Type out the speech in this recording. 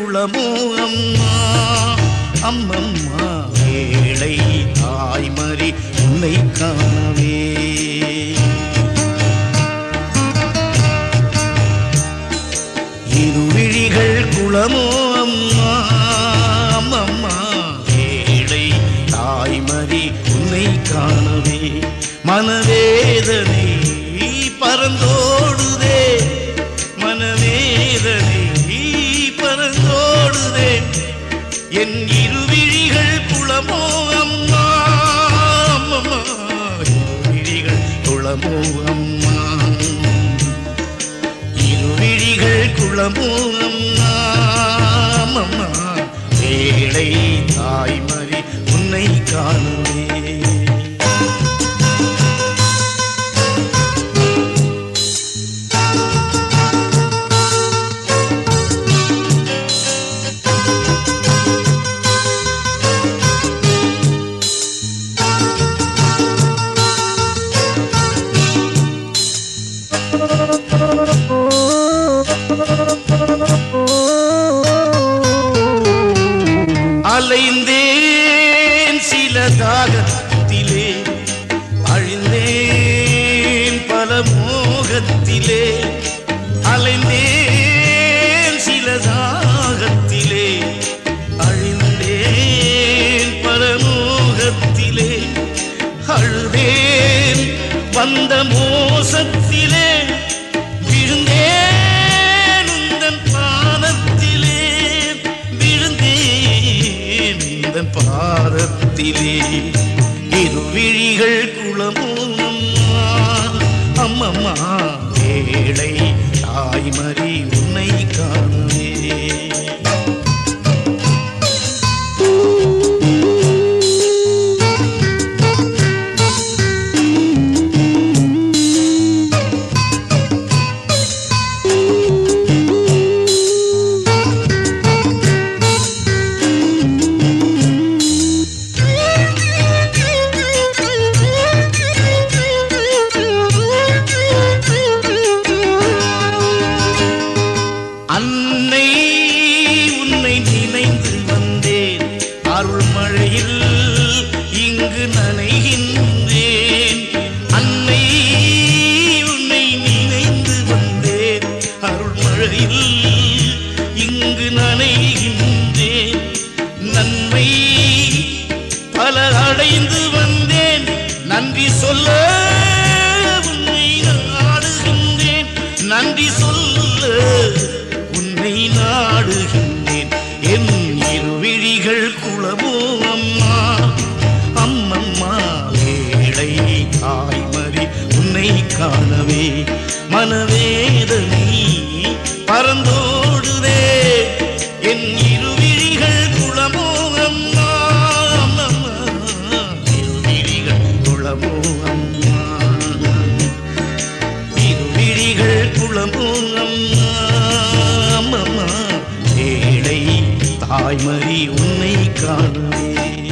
குளமோ அம்மா அம்மம்மா ஏழை தாய்மறி உன்னை காணவே இருவிழிகள் குளமோ அம்மா அம்மம்மா ஏழை தாய்மறி உன்னை காணவே மனவேதனை பறந்தோடுதே மனவேதனை பறந்தோடுதே என் இருவிழிகள் குளமோ அம்மா அம்மம்மா இருவிழிகள் குளமோ அம்மா இருவிழிகள் குளமும் அம்மா ஏழை தாய்மறி உன்னை காணுவே அலைந்தேன் சில தாகத்திலே அழிந்தேன் பல மோகத்திலே அலைந்தேன் சில தாகத்திலே அழிந்தேன் பல மோகத்திலே அழுதேன் வந்த மோசத்திலே விழுந்தேன் உந்தன் பாதத்திலே விழுந்தேன் உந்தன் பாதத்திலே இருவிழிகள் குளமும் அம்மம்மா ஏழை தாய்மறி உன்னை காணவே அன்னை உன்னை நினைந்து வந்தேன் அருள் மழையில் இங்கு நனைகின்றேன் அன்னை உன்னை நினைந்து வந்தேன் அருள் மழையில் இங்கு நனைகின்றேன் நன்மை பல அடைந்து வந்தேன் நன்றி சொல்ல உன்னை நாடுகின்றேன் நன்றி சொல்ல உன்னை நாடுகின்றேன் என் இருவிழிகள் குளமோ அம்மா அம்மம்மா ஏழை தாய்மறி உன்னை காணவே மனவேதனை பறந்தோடுதே என் இருவிழிகள் குளமோ அம்மா அம்மம்மா இருவிழிகள் குளமோ அம்மா இருவிழிகள் குளமும் அம்மா ஏழை தாய்மறி உன்னை காணுவே